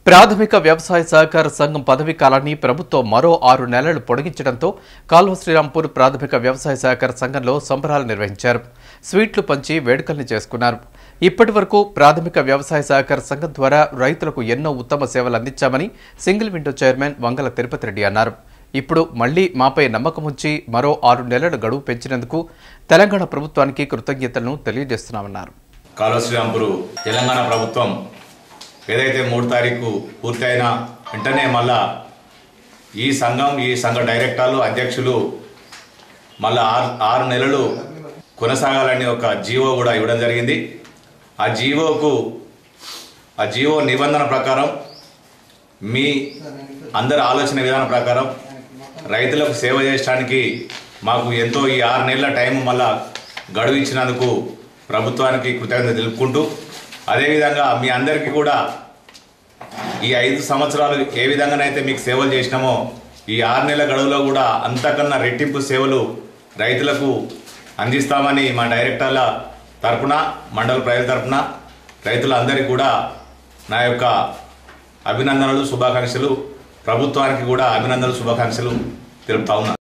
ప్రాథమిక వ్యవసాయ సహకార సంఘం పదవీ కాలాన్ని ప్రభుత్వం మరో ఆరు నెలలు పొడిగించడంతో కాల్వ శ్రీరాంపూర్ ప్రాథమిక వ్యవసాయ సహకార సంఘంలో సంబరాలు నిర్వహించారు స్వీట్లు పంచి వేడుకల్ని చేసుకున్నారు ఇప్పటి వరకు ప్రాథమిక వ్యవసాయ సహకార సంఘం ద్వారా రైతులకు ఎన్నో ఉత్తమ సేవలు అందించామని single window chairman Vangala Tirupati Reddy అన్నారు ఇప్పుడు మళ్లీ మాపై నమ్మకం ఉంచి మరో ఆరు నెలల గడువు పెంచినందుకు తెలంగాణ ప్రభుత్వానికి కృతజ్ఞతలను తెలియజేస్తున్నామన్నారు కాలువ శ్రీరాంపురు తెలంగాణ ప్రభుత్వం ఏదైతే మూడు తారీఖు పూర్తయిన వెంటనే మళ్ళా ఈ సంఘం ఈ సంఘ డైరెక్టర్లు అధ్యక్షులు మళ్ళా ఆరు ఆరు నెలలు కొనసాగాలని ఒక జీవో కూడా ఇవ్వడం జరిగింది ఆ జీవోకు ఆ జీవో నిబంధన ప్రకారం మీ అందరి ఆలోచన విధానం ప్రకారం రైతులకు సేవ చేయడానికి మాకు ఎంతో ఈ ఆరు నెలల టైం మళ్ళా గడువు ఇచ్చినందుకు ప్రభుత్వానికి కృతజ్ఞత తెలుపుకుంటూ అదేవిధంగా మీ అందరికీ కూడా ఈ ఐదు సంవత్సరాలు ఏ విధంగానైతే మీకు సేవలు చేసినామో ఈ ఆరు నెలల గడువులో కూడా అంతకన్నా రెట్టింపు సేవలు రైతులకు అందిస్తామని మా డైరెక్టర్ల తరపున మండల ప్రజల తరపున రైతులందరికీ కూడా నా యొక్క అభినందనలు శుభాకాంక్షలు ప్రభుత్వానికి కూడా అభినందనలు శుభాకాంక్షలు తెలుపుతా ఉన్నా